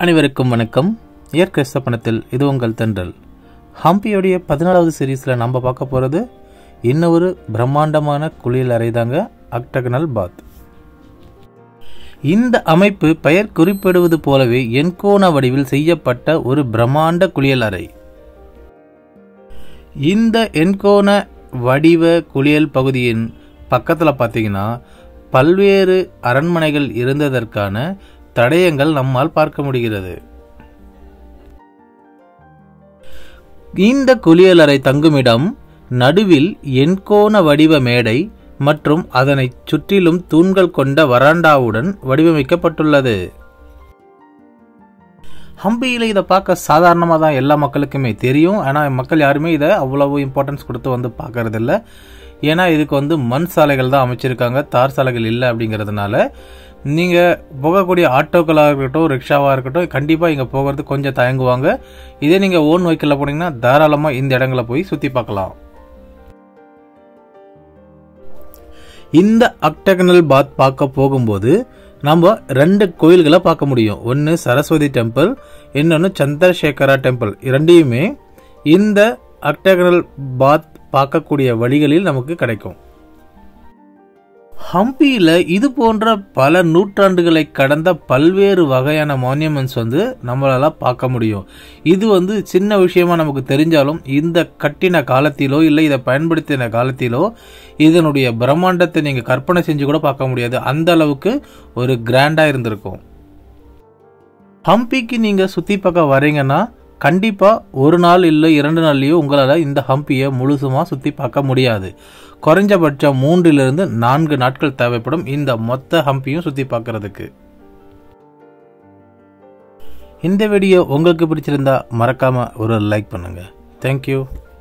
அனைவருக்கும் வணக்கம் இயற்கை சப்பனத்தில் இது உங்கள் தென்றல் ஹம்பியோடைய பதினாலாவது சீரீஸில் நம்ம பார்க்க போகிறது இன்னொரு பிரம்மாண்டமான குளியல் அறை தாங்க அக்டகனல் பாத் இந்த அமைப்பு பெயர் குறிப்பிடுவது போலவே எண்கோண வடிவில் செய்யப்பட்ட ஒரு பிரம்மாண்ட குளியல் அறை இந்த எண்கோண வடிவ குளியல் பகுதியின் பக்கத்தில் பார்த்தீங்கன்னா பல்வேறு அரண்மனைகள் இருந்ததற்கான தடயங்கள் நம்மால் பார்க்க முடிகிறது இந்த குளியலறை தங்குமிடம் நடுவில் எண்கோண வடிவ மேடை மற்றும் அதனைச் சுற்றிலும் தூண்கள் கொண்ட வராண்டாவுடன் வடிவமைக்கப்பட்டுள்ளது ஹம்பியில் இதை பார்க்க சாதாரணமாக தான் எல்லா மக்களுக்குமே தெரியும் ஆனால் மக்கள் யாருமே இதை அவ்வளவு இம்பார்ட்டன்ஸ் கொடுத்து வந்து பார்க்கறதில்ல ஏன்னா இதுக்கு வந்து மண் சாலைகள் தான் அமைச்சிருக்காங்க தார் சாலைகள் இல்லை அப்படிங்கிறதுனால நீங்கள் போகக்கூடிய ஆட்டோக்களாக இருக்கட்டும் ரிக்ஷாவாக இருக்கட்டும் கண்டிப்பாக இங்கே போகிறது கொஞ்சம் தயங்குவாங்க இதே நீங்கள் ஓன் வெஹிக்கிளில் போனீங்கன்னா தாராளமாக இந்த இடங்களை போய் சுற்றி பார்க்கலாம் இந்த அக்டகனல் பாத் பார்க்க போகும்போது நம்ம ரெண்டு கோயில்களை பார்க்க முடியும் ஒன்று சரஸ்வதி டெம்பிள் இன்னொன்று சந்திரசேகரா டெம்பிள் இரண்டையுமே இந்த அக்டகனல் பாத் பார்க்கக்கூடிய வழிகளில் நமக்கு கிடைக்கும் ஹம்பியில் இது போன்ற பல நூற்றாண்டுகளை கடந்த பல்வேறு வகையான மான்யூமெண்ட்ஸ் வந்து நம்மளால பார்க்க முடியும் இது வந்து சின்ன விஷயமா நமக்கு தெரிஞ்சாலும் இந்த கட்டின காலத்திலோ இல்லை இதை பயன்படுத்தின காலத்திலோ இதனுடைய பிரம்மாண்டத்தை நீங்கள் கற்பனை செஞ்சு கூட பார்க்க முடியாது அந்த அளவுக்கு ஒரு கிராண்டாக இருந்திருக்கும் ஹம்பிக்கு நீங்கள் சுற்றி பார்க்க வரீங்கன்னா கண்டிப்பாக ஒரு நாள் இல்லை இரண்டு நாள்லேயோ உங்களால் இந்த ஹம்பியை முழுசுமாக சுற்றி பார்க்க முடியாது குறைஞ்சபட்சம் மூன்றிலிருந்து நான்கு நாட்கள் தேவைப்படும் இந்த மொத்த ஹம்பியும் சுற்றி பார்க்கறதுக்கு இந்த வீடியோ உங்களுக்கு பிடிச்சிருந்தா மறக்காமல் ஒரு லைக் பண்ணுங்கள் தேங்க்யூ